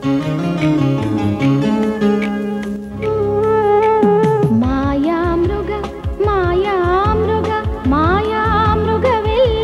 ಮಾಯಾಮೃಗ ಮಾಯಾಮೃಗ ಮಾಯಾಮೃಗವೆಲ್ಲಿ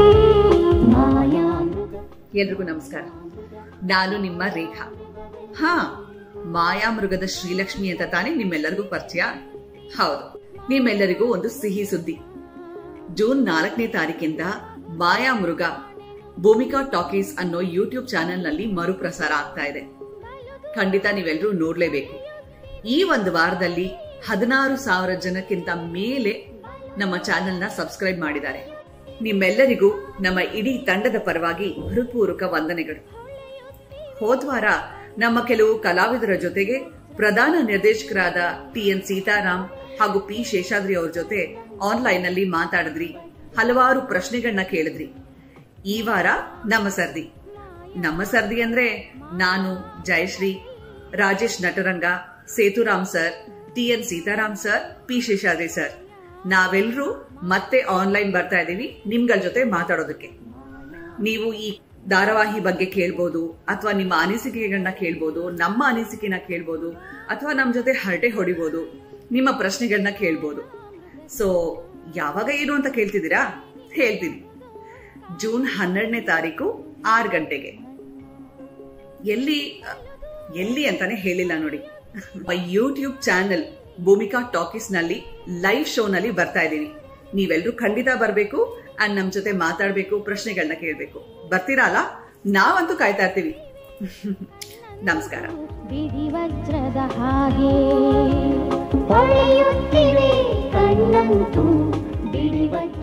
ಮಾಯಾಮೃಗ ಎಲ್ರಿಗೂ ನಮಸ್ಕಾರ ನಾನು ನಿಮ್ಮ ರೇಖಾ ಹಾ ಮಾಯಾಮೃಗದ ಶ್ರೀಲಕ್ಷ್ಮಿ ಅಂತ ತಾನೇ ನಿಮ್ಮೆಲ್ಲರಿಗೂ ಪರಿಚಯ ಹೌದು ನಿಮ್ಮೆಲ್ಲರಿಗೂ ಒಂದು ಸಿಹಿ ಸುದ್ದಿ ಜೂನ್ ನಾಲ್ಕನೇ ತಾರೀಕಿಂದ ಮಾಯಾಮೃಗ ಭೂಮಿಕಾ ಟಾಕೀಸ್ ಅನ್ನೋ ಯೂಟ್ಯೂಬ್ ಚಾನೆಲ್ನಲ್ಲಿ ಮರುಪ್ರಸಾರ ಆಗ್ತಾ ಇದೆ ಖಂಡಿತ ನೀವೆಲ್ಲರೂ ನೋಡ್ಲೇಬೇಕು ಈ ಒಂದು ವಾರದಲ್ಲಿ ಹದಿನಾರು ಸಾವಿರ ಜನಕ್ಕಿಂತ ಮೇಲೆ ನಮ್ಮ ಚಾನೆಲ್ನ ಸಬ್ಸ್ಕ್ರೈಬ್ ಮಾಡಿದ್ದಾರೆ ನಿಮ್ಮೆಲ್ಲರಿಗೂ ನಮ್ಮ ಇಡೀ ತಂಡದ ಪರವಾಗಿ ಹೃತ್ಪೂರ್ವಕ ವಂದನೆಗಳು ಹೋದ್ವಾರ ನಮ್ಮ ಕೆಲವು ಕಲಾವಿದರ ಜೊತೆಗೆ ಪ್ರಧಾನ ನಿರ್ದೇಶಕರಾದ ಟಿ ಎನ್ ಸೀತಾರಾಮ್ ಹಾಗೂ ಪಿ ಶೇಷಾದ್ರಿ ಅವ್ರ ಜೊತೆ ಆನ್ಲೈನ್ ನಲ್ಲಿ ಮಾತಾಡಿದ್ರಿ ಹಲವಾರು ಪ್ರಶ್ನೆಗಳನ್ನ ಕೇಳಿದ್ರಿ ಈ ವಾರ ನಮ್ಮ ಸರ್ದಿ ನಮ್ಮ ಸರ್ದಿ ಅಂದ್ರೆ ನಾನು Jayashree Rajesh Nataranga Sethuram sir T N Seetharam sir P Sheshadri sir ನಾವೆಲ್ಲರೂ ಮತ್ತೆ ಆನ್ಲೈನ್ ಬರ್ತಾ ಇದೀವಿ ನಿಮ್ಗಳ ಜೊತೆ ಮಾತಾಡೋದಕ್ಕೆ ನೀವು ಈ ಧಾರಾವಾಹಿ ಬಗ್ಗೆ ಕೇಳ್ಬೋದು ಅಥವಾ ನಿಮ್ಮ ಅನಿಸಿಕೆಗಳನ್ನ ಕೇಳ್ಬೋದು ನಮ್ಮ ಅನಿಸಿಕೆನ ಕೇಳ್ಬೋದು ಅಥವಾ ನಮ್ಮ ಜೊತೆ ಹರಟೆ ಹೊಡಿಬೋದು ನಿಮ್ಮ ಪ್ರಶ್ನೆಗಳನ್ನ ಕೇಳ್ಬೋದು ಸೊ ಯಾವಾಗ ಏನು ಅಂತ ಕೇಳ್ತಿದ್ದೀರಾ ಹೇಳ್ತೀನಿ ಜೂನ್ ಹನ್ನೆರಡನೇ ತಾರೀಕು ಆರು ಗಂಟೆಗೆ ಎಲ್ಲಿ ಎಲ್ಲಿ ಅಂತಾನೆ ಹೇಳಿಲ್ಲ ನೋಡಿ ಯೂಟ್ಯೂಬ್ ಚಾನೆಲ್ ಭೂಮಿಕಾ ಟಾಕೀಸ್ ನಲ್ಲಿ ಲೈವ್ ಶೋ ನಲ್ಲಿ ಬರ್ತಾ ಇದ್ದೀನಿ ನೀವೆಲ್ಲರೂ ಖಂಡಿತ ಬರಬೇಕು ಅಂಡ್ ನಮ್ ಜೊತೆ ಮಾತಾಡ್ಬೇಕು ಪ್ರಶ್ನೆಗಳನ್ನ ಕೇಳ್ಬೇಕು ಬರ್ತೀರಾ ಅಲ್ಲ ನಾವಂತೂ ಕಾಯ್ತಾ ಇರ್ತೀವಿ ನಮಸ್ಕಾರ ಬಿಡಿ ವಜ್ರದ ಹಾಗೆ ಹೊಳೆಯುತ್ತಿವೆ ಕಣ್ಣಂತೂ ಬಿಡಿ ವಜ್ರ